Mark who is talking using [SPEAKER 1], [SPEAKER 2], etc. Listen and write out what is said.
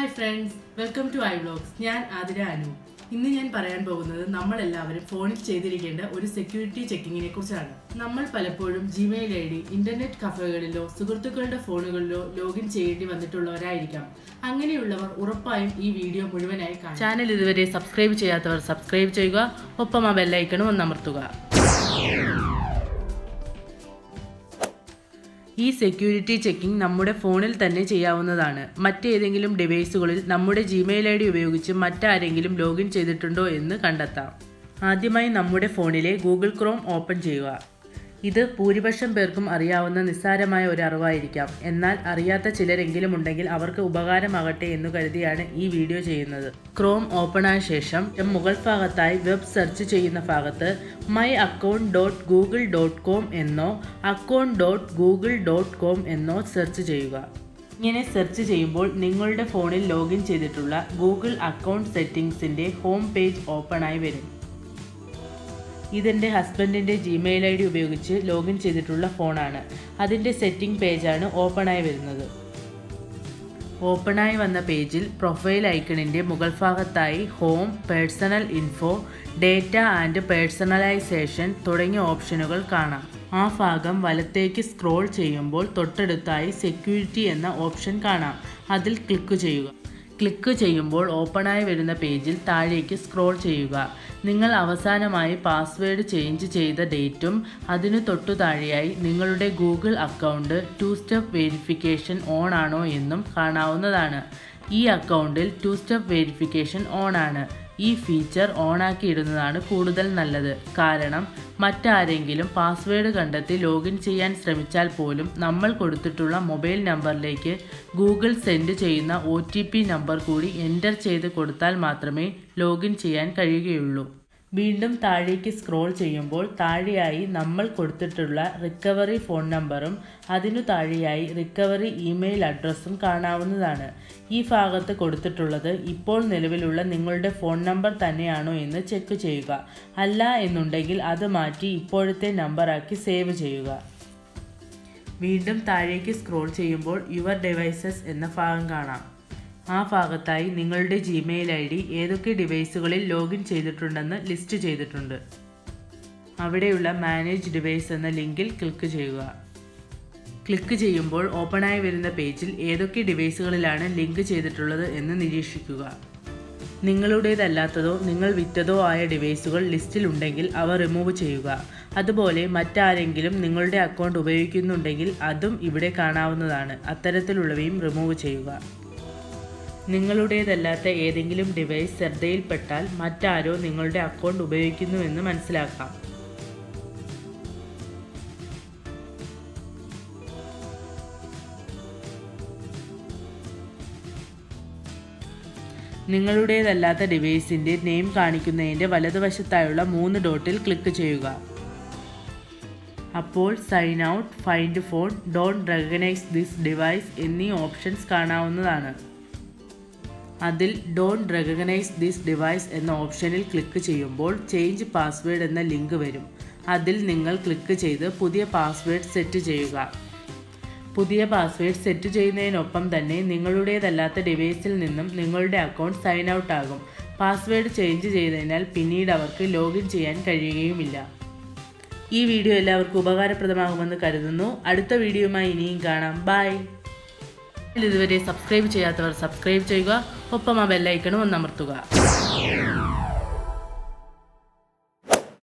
[SPEAKER 1] hi friends welcome to I vlogs ഞാൻ ആതിര അനു ഇന്ന് ഞാൻ പറയാൻ പോകുന്നത് നമ്മൾ എല്ലാവരും ഫോണിൽ ചെയ്തിരിക്കേണ്ട ഒരു സെക്യൂരിറ്റി ചെക്കിങ്ങിനെ കുറിച്ചാണ് നമ്മൾ പലപ്പോഴും ജിമെയിൽ ഐ ഡി ഇന്റർനെറ്റ് കഫേകളിലോ സുഹൃത്തുക്കളുടെ ഫോണുകളിലോ ലോഗിൻ ചെയ്യേണ്ടി വന്നിട്ടുള്ളവരായിരിക്കാം അങ്ങനെയുള്ളവർ ഉറപ്പായും ഈ വീഡിയോ മുഴുവനായി കാണും ചാനൽ ഇതുവരെ സബ്സ്ക്രൈബ് ചെയ്യാത്തവർ സബ്സ്ക്രൈബ് ചെയ്യുക ഒപ്പം ആ ബെല്ലൈക്കണും ഒന്ന് അമർത്തുക ഈ സെക്യൂരിറ്റി ചെക്കിംഗ് നമ്മുടെ ഫോണിൽ തന്നെ ചെയ്യാവുന്നതാണ് മറ്റേതെങ്കിലും ഡിവൈസുകളിൽ നമ്മുടെ ജിമെയിൽ ഐ ഡി ഉപയോഗിച്ച് മറ്റാരെങ്കിലും ലോഗിൻ ചെയ്തിട്ടുണ്ടോ എന്ന് കണ്ടെത്താം ആദ്യമായി നമ്മുടെ ഫോണിലെ ഗൂഗിൾ ക്രോം ഓപ്പൺ ചെയ്യുക ഇത് ഭൂരിപക്ഷം പേർക്കും അറിയാവുന്ന നിസ്സാരമായ ഒരു അറിവായിരിക്കാം എന്നാൽ അറിയാത്ത ചിലരെങ്കിലും ഉണ്ടെങ്കിൽ അവർക്ക് ഉപകാരമാകട്ടെ എന്ന് കരുതിയാണ് ഈ വീഡിയോ ചെയ്യുന്നത് ക്രോം ഓപ്പൺ ആയ ശേഷം മുകൾ ഭാഗത്തായി വെബ് സെർച്ച് ചെയ്യുന്ന ഭാഗത്ത് my account dot Google dot com എന്നോ account dot Google dot com എന്നോ സെർച്ച് ചെയ്യുക ഇങ്ങനെ സെർച്ച് ചെയ്യുമ്പോൾ നിങ്ങളുടെ ഫോണിൽ ലോഗിൻ ചെയ്തിട്ടുള്ള ഗൂഗിൾ അക്കൗണ്ട് സെറ്റിംഗ്സിൻ്റെ ഹോം പേജ് ഓപ്പൺ ആയി വരും ഇതെൻ്റെ ഹസ്ബൻഡിൻ്റെ ജിമെയിൽ ഐ ഡി ഉപയോഗിച്ച് ലോഗിൻ ചെയ്തിട്ടുള്ള ഫോണാണ് അതിൻ്റെ സെറ്റിംഗ് പേജാണ് ഓപ്പണായി വരുന്നത് ഓപ്പണായി വന്ന പേജിൽ പ്രൊഫൈൽ ഐക്കണിൻ്റെ മുകൾ ഭാഗത്തായി home personal info data and personalisation തുടങ്ങിയ ഓപ്ഷനുകൾ കാണാം ആ ഭാഗം വലത്തേക്ക് സ്ക്രോൾ ചെയ്യുമ്പോൾ തൊട്ടടുത്തായി സെക്യൂരിറ്റി എന്ന ഓപ്ഷൻ കാണാം അതിൽ ക്ലിക്ക് ചെയ്യുക ക്ലിക്ക് ചെയ്യുമ്പോൾ ഓപ്പണായി വരുന്ന പേജിൽ താഴേക്ക് സ്ക്രോൾ ചെയ്യുക നിങ്ങൾ അവസാനമായി പാസ്വേഡ് ചേഞ്ച് ചെയ്ത ഡേറ്റും അതിനു തൊട്ടു താഴെയായി നിങ്ങളുടെ Google account two step verification on ആണോ എന്നും കാണാവുന്നതാണ് ഈ അക്കൗണ്ടിൽ ടു സ്റ്റെപ്പ് വെരിഫിക്കേഷൻ ഓൺ ആണ് ഈ ഫീച്ചർ ഓണാക്കി ഇടുന്നതാണ് കൂടുതൽ നല്ലത് കാരണം മറ്റാരെങ്കിലും പാസ്വേഡ് കണ്ടെത്തി ലോഗിൻ ചെയ്യാൻ ശ്രമിച്ചാൽ പോലും നമ്മൾ കൊടുത്തിട്ടുള്ള മൊബൈൽ നമ്പറിലേക്ക് ഗൂഗിൾ സെൻഡ് ചെയ്യുന്ന ഒ നമ്പർ കൂടി എൻ്റർ ചെയ്ത് കൊടുത്താൽ മാത്രമേ ലോഗിൻ ചെയ്യാൻ കഴിയുകയുള്ളൂ വീണ്ടും താഴേക്ക് സ്ക്രോൾ ചെയ്യുമ്പോൾ താഴെയായി നമ്മൾ കൊടുത്തിട്ടുള്ള റിക്കവറി ഫോൺ നമ്പറും അതിനു താഴെയായി റിക്കവറി ഇമെയിൽ അഡ്രസ്സും കാണാവുന്നതാണ് ഈ ഭാഗത്ത് കൊടുത്തിട്ടുള്ളത് ഇപ്പോൾ നിലവിലുള്ള നിങ്ങളുടെ ഫോൺ നമ്പർ തന്നെയാണോ എന്ന് ചെക്ക് ചെയ്യുക അല്ല എന്നുണ്ടെങ്കിൽ അത് മാറ്റി ഇപ്പോഴത്തെ നമ്പറാക്കി സേവ് ചെയ്യുക വീണ്ടും താഴേക്ക് സ്ക്രോൾ ചെയ്യുമ്പോൾ യുവർ ഡിവൈസസ് എന്ന ഭാഗം കാണാം ആ ഭാഗത്തായി നിങ്ങളുടെ ജിമെയിൽ ഐ ഡി ഏതൊക്കെ ഡിവൈസുകളിൽ ലോഗിൻ ചെയ്തിട്ടുണ്ടെന്ന് ലിസ്റ്റ് ചെയ്തിട്ടുണ്ട് അവിടെയുള്ള മാനേജ് ഡിവൈസ് എന്ന ലിങ്കിൽ ക്ലിക്ക് ചെയ്യുക ക്ലിക്ക് ചെയ്യുമ്പോൾ ഓപ്പണായി വരുന്ന പേജിൽ ഏതൊക്കെ ഡിവൈസുകളിലാണ് ലിങ്ക് ചെയ്തിട്ടുള്ളത് എന്ന് നിരീക്ഷിക്കുക നിങ്ങളുടേതല്ലാത്തതോ നിങ്ങൾ വിറ്റതോ ആയ ഡിവൈസുകൾ ലിസ്റ്റിൽ ഉണ്ടെങ്കിൽ അവ റിമൂവ് ചെയ്യുക അതുപോലെ മറ്റാരെങ്കിലും നിങ്ങളുടെ അക്കൗണ്ട് ഉപയോഗിക്കുന്നുണ്ടെങ്കിൽ അതും ഇവിടെ കാണാവുന്നതാണ് അത്തരത്തിലുള്ളവയും റിമൂവ് ചെയ്യുക നിങ്ങളുടേതല്ലാത്ത ഏതെങ്കിലും ഡിവൈസ് ശ്രദ്ധയിൽപ്പെട്ടാൽ മറ്റാരോ നിങ്ങളുടെ അക്കൗണ്ട് ഉപയോഗിക്കുന്നുവെന്ന് മനസ്സിലാക്കാം നിങ്ങളുടേതല്ലാത്ത ഡിവൈസിൻ്റെ നെയിം കാണിക്കുന്നതിൻ്റെ വലതുവശത്തായുള്ള മൂന്ന് ഡോട്ടിൽ ക്ലിക്ക് ചെയ്യുക അപ്പോൾ sign out find phone don't recognise this device എന്നീ ഓപ്ഷൻസ് കാണാവുന്നതാണ് അതിൽ ഡോണ്ട് റെക്കഗ്നൈസ് ദിസ് ഡിവൈസ് എന്ന ഓപ്ഷനിൽ ക്ലിക്ക് ചെയ്യുമ്പോൾ ചേഞ്ച് പാസ്വേഡ് എന്ന ലിങ്ക് വരും അതിൽ നിങ്ങൾ ക്ലിക്ക് ചെയ്ത് പുതിയ പാസ്വേഡ് സെറ്റ് ചെയ്യുക പുതിയ പാസ്വേഡ് സെറ്റ് ചെയ്യുന്നതിനൊപ്പം തന്നെ നിങ്ങളുടേതല്ലാത്ത ഡിവൈസിൽ നിന്നും നിങ്ങളുടെ അക്കൗണ്ട് സൈൻ ഔട്ട് ആകും പാസ്വേഡ് ചേഞ്ച് ചെയ്തതിനാൽ പിന്നീട് അവർക്ക് ലോഗിൻ ചെയ്യാൻ കഴിയുകയുമില്ല ഈ വീഡിയോ എല്ലാവർക്കും ഉപകാരപ്രദമാകുമെന്ന് കരുതുന്നു അടുത്ത വീഡിയോയുമായി ഇനിയും കാണാം ബൈ ഇതുവരെ സബ്സ്ക്രൈബ് ചെയ്യാത്തവർ സബ്സ്ക്രൈബ് ചെയ്യുക ഒപ്പം ആ ബെല്ലൈക്കണും ഒന്ന് അമർത്തുക